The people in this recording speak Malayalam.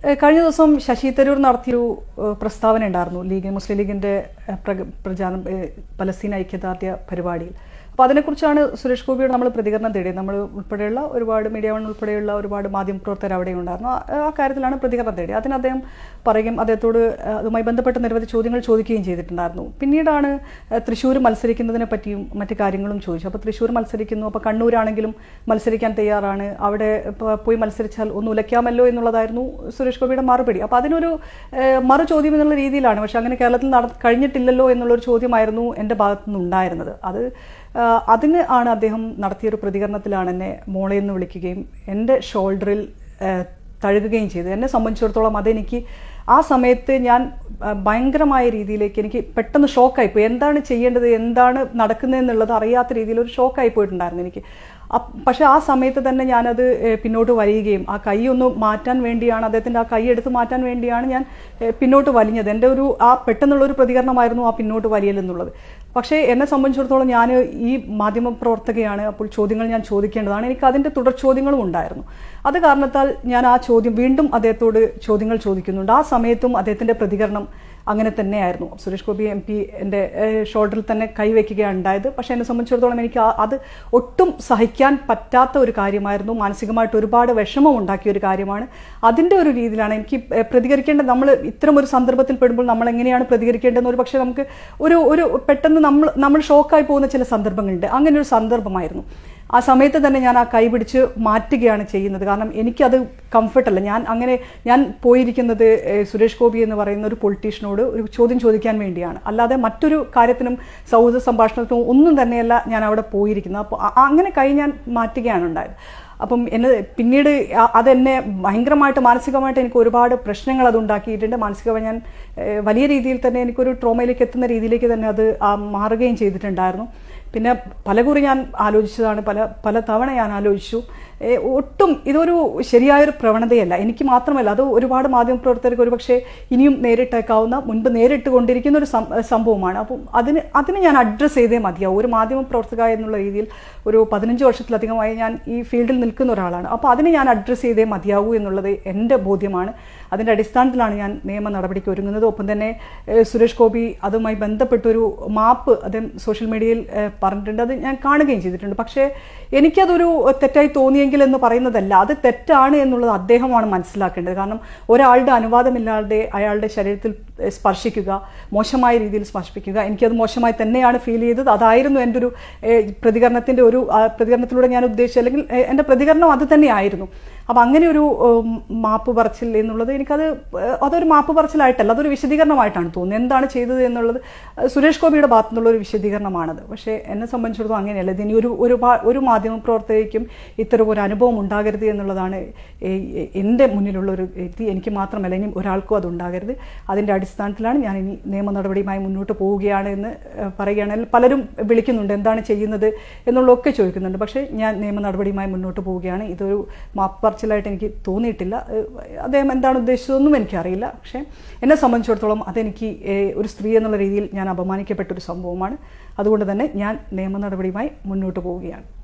ഏഹ് കഴിഞ്ഞ ദിവസം ശശി തരൂർ നടത്തിയൊരു ഏഹ് പ്രസ്താവന ഉണ്ടായിരുന്നു ലീഗ് മുസ്ലിം ലീഗിന്റെ ഏഹ് പ്രക- പ്രചാരണം ഏഹ് പലസ്തീൻ ഐക്യദാർഢ്യ പരിപാടിയിൽ അപ്പോൾ അതിനെക്കുറിച്ചാണ് സുരേഷ് ഗോപിയോട് നമ്മൾ പ്രതികരണം തേടിയത് നമ്മൾ ഉൾപ്പെടെയുള്ള ഒരുപാട് മീഡിയ വൺ ഉൾപ്പെടെയുള്ള ഒരുപാട് മാധ്യമപ്രവർത്തകർ അവിടെ ഉണ്ടായിരുന്നു ആ- ആ കാര്യത്തിലാണ് പ്രതികരണം തേടിയത് അതിന് അദ്ദേഹം പറയുകയും അദ്ദേഹത്തോട് ഏഹ് അതുമായി ബന്ധപ്പെട്ട നിരവധി ചോദ്യങ്ങൾ ചോദിക്കുകയും ചെയ്തിട്ടുണ്ടായിരുന്നു പിന്നീടാണ് ഏഹ് തൃശ്ശൂർ മത്സരിക്കുന്നതിനെ പറ്റിയും മറ്റു കാര്യങ്ങളും ചോദിച്ചു അപ്പോൾ തൃശ്ശൂർ മത്സരിക്കുന്നു അപ്പോൾ കണ്ണൂരാണെങ്കിലും മത്സരിക്കാൻ തയ്യാറാണ് അവിടെ പ- പോയി മത്സരിച്ചാൽ ഒന്ന് ഉലയ്ക്കാമല്ലോ എന്നുള്ളതായിരുന്നു സുരേഷ് ഗോപിയുടെ മറുപടി അപ്പോൾ അതിനൊരു ഏഹ്, മറു ചോദ്യം എന്നുള്ള രീതിയിലാണ് പക്ഷെ അങ്ങനെ കേരളത്തിൽ നട കഴിഞ്ഞിട്ടില്ലല്ലോ എന്നുള്ളൊരു ചോദ്യമായിരുന്നു എൻ്റെ ഭാഗത്തു നിന്ന് ഉണ്ടായിരുന്നത് അത് ആഹ്, അതിന് ആണ് അദ്ദേഹം നടത്തിയൊരു പ്രതികരണത്തിലാണ് എന്നെ മോളെ എന്ന് വിളിക്കുകയും എൻ്റെ ഷോൾഡറിൽ ഏഹ്, തഴുകുകയും ചെയ്തു എന്നെ സംബന്ധിച്ചിടത്തോളം അതെനിക്ക് ആ സമയത്ത് ഞാൻ ആ, ഭയങ്കരമായ രീതിയിലേക്ക് എനിക്ക് പെട്ടെന്ന് ഷോക്കായിപ്പോയി എന്താണ് ചെയ്യേണ്ടത് എന്താണ് നടക്കുന്നതെന്നുള്ളത് അറിയാത്ത രീതിയിൽ ഒരു ഷോക്കായി പോയിട്ടുണ്ടായിരുന്നു എനിക്ക് അപ്പ് പക്ഷെ ആ സമയത്ത് തന്നെ ഞാനത് ഏഹ്, പിന്നോട്ട് വലിയുകയും ആ കൈ ഒന്ന് മാറ്റാൻ വേണ്ടിയാണ് അദ്ദേഹത്തിൻ്റെ ആ കൈ എടുത്ത് മാറ്റാൻ വേണ്ടിയാണ് ഞാൻ ഏഹ്, പിന്നോട്ട് വലിഞ്ഞത് എൻ്റെ ഒരു ആ പെട്ടെന്നുള്ള ഒരു പ്രതികരണമായിരുന്നു ആ പിന്നോട്ട് വലിയൽ എന്നുള്ളത് പക്ഷേ എന്നെ സംബന്ധിച്ചിടത്തോളം ഞാൻ ഈ മാധ്യമ പ്രവർത്തകയാണ് അപ്പോൾ ചോദ്യങ്ങൾ ഞാൻ ചോദിക്കേണ്ടതാണ് എനിക്ക് അതിൻ്റെ തുടർ ചോദ്യങ്ങളും ഉണ്ടായിരുന്നു അത് കാരണത്താൽ ഞാൻ ആ ചോദ്യം വീണ്ടും അദ്ദേഹത്തോട് ചോദ്യങ്ങൾ ചോദിക്കുന്നുണ്ട് ആ സമയത്തും അദ്ദേഹത്തിൻ്റെ പ്രതികരണം അങ്ങനെ തന്നെയായിരുന്നു സുരേഷ് ഗോപി എം പി എൻ്റെ ഷോൾഡറിൽ തന്നെ കൈവയ്ക്കുകയാണ് ഉണ്ടായത് പക്ഷേ എന്നെ സംബന്ധിച്ചിടത്തോളം എനിക്ക് ആ- അത് ഒട്ടും സഹിക്കാൻ പറ്റാത്ത ഒരു കാര്യമായിരുന്നു മാനസികമായിട്ട് ഒരുപാട് വിഷമം ഉണ്ടാക്കിയ ഒരു കാര്യമാണ് അതിൻ്റെ ഒരു രീതിയിലാണ് എനിക്ക് ഏഹ്, പ്രതികരിക്കേണ്ട നമ്മൾ ഇത്തരം ഒരു സന്ദർഭത്തിൽ പെടുമ്പോൾ നമ്മൾ എങ്ങനെയാണ് പ്രതികരിക്കേണ്ടതെന്ന് ഒരു പക്ഷേ നമുക്ക് ഒരു ഒരു പെട്ടെന്ന് നമ്മൾ നമ്മൾ ഷോക്കായി പോകുന്ന ചില സന്ദർഭങ്ങളുണ്ട് അങ്ങനെ ഒരു സന്ദർഭമായിരുന്നു ആ സമയത്ത് തന്നെ ഞാൻ ആ കൈ പിടിച്ച് മാറ്റുകയാണ് ചെയ്യുന്നത് കാരണം എനിക്കത് കംഫർട്ടല്ല ഞാൻ അങ്ങനെ ഞാൻ പോയിരിക്കുന്നത് ഏഹ്, സുരേഷ് ഗോപി എന്ന് പറയുന്ന ഒരു പൊളിറ്റീഷ്യനോട് ഒരു ചോദ്യം ചോദിക്കാൻ വേണ്ടിയാണ് അല്ലാതെ മറ്റൊരു കാര്യത്തിനും സൗഹൃദ സംഭാഷണത്തിനും ഒന്നും തന്നെയല്ല ഞാൻ അവിടെ പോയിരിക്കുന്നത് അപ്പോൾ അ- അങ്ങനെ കൈ ഞാൻ മാറ്റുകയാണ് ഉണ്ടായത് അപ്പം എന്നെ പിന്നീട് അ- അതെന്നെ ഭയങ്കരമായിട്ട് മാനസികമായിട്ട് എനിക്ക് ഒരുപാട് പ്രശ്നങ്ങൾ അത് ഉണ്ടാക്കിയിട്ടുണ്ട് മാനസികമായി ഞാൻ ഏഹ്, വലിയ രീതിയിൽ തന്നെ എനിക്കൊരു ട്രോമയിലേക്ക് എത്തുന്ന രീതിയിലേക്ക് തന്നെ അത് ആ, മാറുകയും ചെയ്തിട്ടുണ്ടായിരുന്നു പിന്നെ പലകുറി ഞാൻ ആലോചിച്ചതാണ് പല പല തവണ ഞാൻ ആലോചിച്ചു ഏ, ഒട്ടും ഇതൊരു ശരിയായൊരു പ്രവണതയല്ല എനിക്ക് മാത്രമല്ല അത് ഒരുപാട് മാധ്യമപ്രവർത്തകർക്ക് ഒരുപക്ഷെ ഇനിയും നേരിട്ടേക്കാവുന്ന മുൻപ് നേരിട്ട് കൊണ്ടിരിക്കുന്ന ഒരു സം- സംഭവമാണ് അപ്പം അതിന് അതിന് ഞാൻ അഡ്രസ്സ് ചെയ്തേ മതിയാവും ഒരു മാധ്യമപ്രവർത്തക എന്നുള്ള രീതിയിൽ ഒരു പതിനഞ്ച് വർഷത്തിലധികമായി ഞാൻ ഈ ഫീൽഡിൽ നിൽക്കുന്ന ഒരാളാണ് അപ്പോൾ അതിന് ഞാൻ അഡ്രസ്സ് ചെയ്തേ മതിയാവൂ എന്നുള്ളത് എൻ്റെ ബോധ്യമാണ് അതിൻ്റെ അടിസ്ഥാനത്തിലാണ് ഞാൻ നിയമ നടപടിക്ക് ഒരുങ്ങുന്നത് ഒപ്പം തന്നെ ഏഹ്, സുരേഷ് ഗോപി അതുമായി ബന്ധപ്പെട്ടൊരു മാപ്പ് അദ്ദേഹം സോഷ്യൽ മീഡിയയിൽ ഏഹ്, പറഞ്ഞിട്ടുണ്ട് അത് ഞാൻ കാണുകയും ചെയ്തിട്ടുണ്ട് പക്ഷേ എനിക്കതൊരു തെറ്റായി തോന്നിയെങ്കിൽ എന്ന് പറയുന്നതല്ല അത് തെറ്റാണ് എന്നുള്ളത് അദ്ദേഹമാണ് മനസ്സിലാക്കേണ്ടത് കാരണം ഒരാളുടെ അനുവാദമില്ലാതെ അയാളുടെ ശരീരത്തിൽ ഏഹ്, സ്പർശിക്കുക മോശമായ രീതിയിൽ സ്പർശിപ്പിക്കുക എനിക്കത് മോശമായി തന്നെയാണ് ഫീൽ ചെയ്തത് അതായിരുന്നു എൻ്റെ ഒരു ഏഹ്, പ്രതികരണത്തിൻ്റെ ഒരു ആ, പ്രതികരണത്തിലൂടെ ഞാൻ ഉദ്ദേശിച്ചത് അല്ലെങ്കിൽ ഏഹ്, എൻ്റെ പ്രതികരണം അത് തന്നെയായിരുന്നു അപ്പം അങ്ങനെ ഒരു ഉം, മാപ്പ് പറച്ചിൽ എന്നുള്ളത് എനിക്കത് ഏഹ്, അതൊരു മാപ്പ് പറച്ചിലായിട്ടല്ല അതൊരു വിശദീകരണമായിട്ടാണ് തോന്നുന്നത് എന്താണ് ചെയ്തത് എന്നുള്ളത് ഏഹ്, സുരേഷ് ഗോപിയുടെ ഭാഗത്തു നിന്നുള്ള ഒരു വിശദീകരണമാണത് പക്ഷേ എന്നെ സംബന്ധിച്ചിടത്തോളം അങ്ങനെയല്ല ഇതിനി ഒരു ഒരു ഭാ- ഒരു മാധ്യമ പ്രവർത്തകയ്ക്കും ഇത്തരം ഒരു അനുഭവം ഉണ്ടാകരുത് എന്നുള്ളതാണ് ഏഹ്, ഏഹ്, എൻ്റെ മുന്നിലുള്ള ഒരു വ്യക്തി എനിക്ക് മാത്രമല്ല ഇനി ഒരാൾക്കും അത് ഉണ്ടാകരുത് അതിൻ്റെ അടിസ്ഥാനത്തിലാണ് ഞാൻ ഇനി നിയമ നടപടിയുമായി മുന്നോട്ട് പോവുകയാണ് എന്ന് ഏഹ്, പറയുകയാണെങ്കിൽ പലരും വിളിക്കുന്നുണ്ട് എന്താണ് ചെയ്യുന്നത് എന്നുള്ളതൊക്കെ ചോദിക്കുന്നുണ്ട് പക്ഷേ ഞാൻ നിയമ നടപടിയുമായി മുന്നോട്ട് പോവുകയാണ് ഇതൊരു മാപ്പ് പറച്ചിലായിട്ട് എനിക്ക് തോന്നിയിട്ടില്ല ഏഹ്, അദ്ദേഹം എന്താണ് ഉദ്ദേശിച്ചതെന്നും എനിക്കറിയില്ല പക്ഷേ എന്നെ സംബന്ധിച്ചിടത്തോളം അതെനിക്ക് ഏഹ്, ഒരു സ്ത്രീ എന്നുള്ള രീതിയിൽ ഞാൻ അപമാനിക്കപ്പെട്ട ഒരു സംഭവമാണ് അതുകൊണ്ട് തന്നെ ഞാൻ നിയമ നടപടിയുമായി മുന്നോട്ട് പോവുകയാണ്